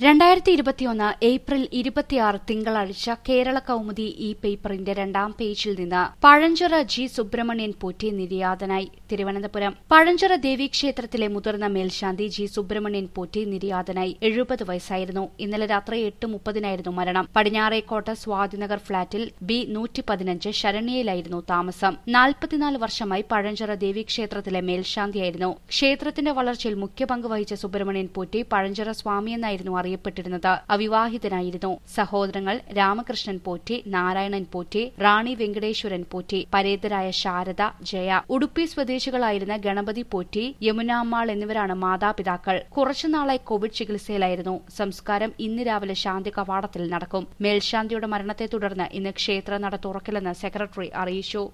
രണ്ടായിരത്തി ഇരുപത്തിയൊന്ന് ഏപ്രിൽ ഇരുപത്തിയാറ് തിങ്കളാഴ്ച കേരള കൗമുദി ഈ പേപ്പറിന്റെ രണ്ടാം പേജിൽ നിന്ന് പഴഞ്ചിറ ജി സുബ്രഹ്മണ്യൻ പോറ്റി നിര്യാതനായി തിരുവനന്തപുരം പഴഞ്ചിറ ദേവീക്ഷേത്രത്തിലെ മുതിർന്ന മേൽശാന്തി ജി സുബ്രഹ്മണ്യൻ പോറ്റി നിര്യാതനായി എഴുപത് വയസ്സായിരുന്നു ഇന്നലെ രാത്രി എട്ട് മുപ്പതിനായിരുന്നു മരണം പടിഞ്ഞാറേക്കോട്ട സ്വാതിനഗർ ഫ്ളാറ്റിൽ ബി നൂറ്റി പതിനഞ്ച് ശരണ്യയിലായിരുന്നു താമസം നാൽപ്പത്തിനാല് വർഷമായി പഴഞ്ചിറ ദേവീക്ഷേത്രത്തിലെ മേൽശാന്തിയായിരുന്നു ക്ഷേത്രത്തിന്റെ വളർച്ചയിൽ മുഖ്യ പങ്ക് വഹിച്ച സുബ്രഹ്മണ്യൻ പോറ്റി പഴഞ്ചിറ സ്വാമിയെന്നായിരുന്നു അറിയപ്പെട്ടിരുന്നത് അവിവാഹിതനായിരുന്നു സഹോദരങ്ങൾ രാമകൃഷ്ണൻ പോറ്റി നാരായണൻ പോറ്റി റാണി വെങ്കടേശ്വരൻ പോറ്റി പരേതരായ ശാരദ ജയ ഉടുപ്പി സ്വദേശികളായിരുന്ന ഗണപതി പോറ്റി യമുനാമ്മാൾ എന്നിവരാണ് മാതാപിതാക്കൾ കുറച്ചുനാളായി കോവിഡ് ചികിത്സയിലായിരുന്നു സംസ്കാരം ഇന്ന് രാവിലെ ശാന്തി കവാടത്തിൽ നടക്കും മേൽശാന്തിയുടെ മരണത്തെ തുടർന്ന് ഇന്ന് ക്ഷേത്ര നട തുറക്കില്ലെന്ന് സെക്രട്ടറി അറിയിച്ചു